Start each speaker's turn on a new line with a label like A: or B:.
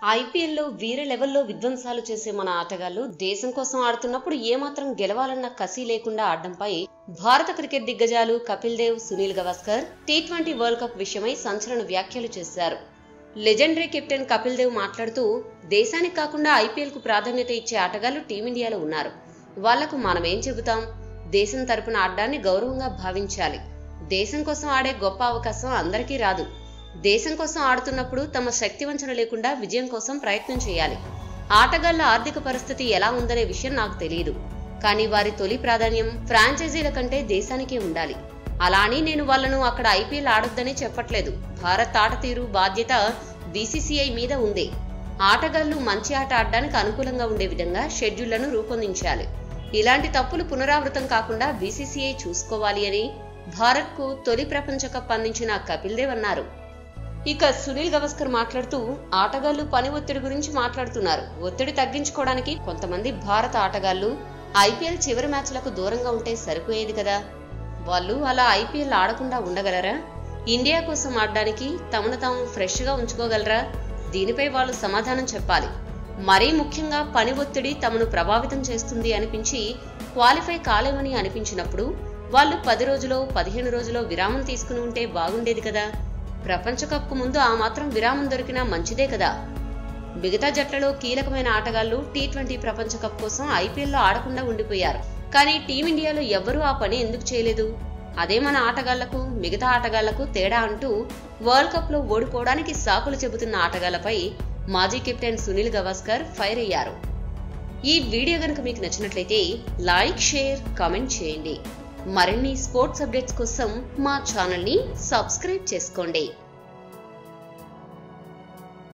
A: ఐపీఎల్లో వీర లెవెల్లో విధ్వంసాలు చేసే మన ఆటగాళ్లు దేశం కోసం ఆడుతున్నప్పుడు ఏమాత్రం గెలవాలన్న కసి లేకుండా ఆడడంపై భారత క్రికెట్ దిగ్గజాలు Kapil Dev Sunil Gavaskar T twenty World Cup విషయమై సంచలన వ్యాఖ్యలు చేశారు లెజెండరీ కెప్టెన్ కపిల్ దేవ్ మాట్లాడుతూ దేశానికి కాకుండా ఐపీఎల్ కు ప్రాధాన్యత ఇచ్చే ఆటగాళ్లు టీమిండియాలో ఉన్నారు వాళ్లకు మనమేం చెబుతాం దేశం తరపున ఆడడాన్ని గౌరవంగా భావించాలి దేశం కోసం ఆడే గొప్ప అవకాశం అందరికీ రాదు దేశం కోసం ఆడుతున్నప్పుడు తమ శక్తి వంచన లేకుండా విజయం కోసం ప్రయత్నం చేయాలి ఆటగాళ్ల ఆర్థిక పరిస్థితి ఎలా ఉందనే విషయం నాకు తెలియదు కానీ వారి తొలి ప్రాధాన్యం ఫ్రాంచైజీల కంటే దేశానికే ఉండాలి అలా అని నేను వాళ్లను అక్కడ ఐపీఎల్ ఆడొద్దని చెప్పట్లేదు భారత్ ఆట తీరు బాధ్యత బీసీసీఐ మీద ఉంది ఆటగాళ్లు మంచి ఆట ఆడడానికి అనుకూలంగా ఉండే విధంగా షెడ్యూళ్లను రూపొందించాలి ఇలాంటి తప్పులు పునరావృతం కాకుండా బీసీసీఐ చూసుకోవాలి అని భారత్కు తొలి ప్రపంచ కప్ అందించిన కపిల్ దేవ్ అన్నారు ఇక సునీల్ గవాస్కర్ మాట్లాడుతూ ఆటగాళ్లు పని ఒత్తిడి గురించి మాట్లాడుతున్నారు ఒత్తిడి తగ్గించుకోవడానికి కొంతమంది భారత ఆటగాళ్లు ఐపీఎల్ చివరి మ్యాచ్లకు దూరంగా ఉంటే సరిపోయేది కదా వాళ్ళు అలా ఐపీఎల్ ఆడకుండా ఉండగలరా ఇండియా కోసం ఆడడానికి తమను తాము ఫ్రెష్ గా ఉంచుకోగలరా దీనిపై వాళ్ళు సమాధానం చెప్పాలి మరీ ముఖ్యంగా పని ఒత్తిడి తమను ప్రభావితం చేస్తుంది అనిపించి క్వాలిఫై కాలేమని అనిపించినప్పుడు వాళ్ళు పది రోజులో పదిహేను రోజులో విరామం తీసుకుని ఉంటే బాగుండేది కదా ప్రపంచ కప్కు ముందు ఆ మాత్రం విరామం దొరికినా మంచిదే కదా మిగతా జట్లలో కీలకమైన ఆటగాళ్లు టీ ట్వంటీ ప్రపంచ కప్ కోసం ఐపీఎల్లో ఆడకుండా ఉండిపోయారు కానీ టీమిండియాలో ఎవ్వరూ ఆ పని ఎందుకు చేయలేదు అదే మన ఆటగాళ్లకు మిగతా ఆటగాళ్లకు తేడా అంటూ వరల్డ్ కప్ లో ఓడిపోవడానికి సాకులు చెబుతున్న ఆటగాళ్లపై మాజీ కెప్టెన్ సునీల్ గవాస్కర్ ఫైర్ అయ్యారు ఈ వీడియో గనుక మీకు నచ్చినట్లయితే లైక్ షేర్ కామెంట్ చేయండి మరిన్ని స్పోర్ట్స్ అప్డేట్స్ కోసం మా ఛానల్ని సబ్స్క్రైబ్ చేసుకోండి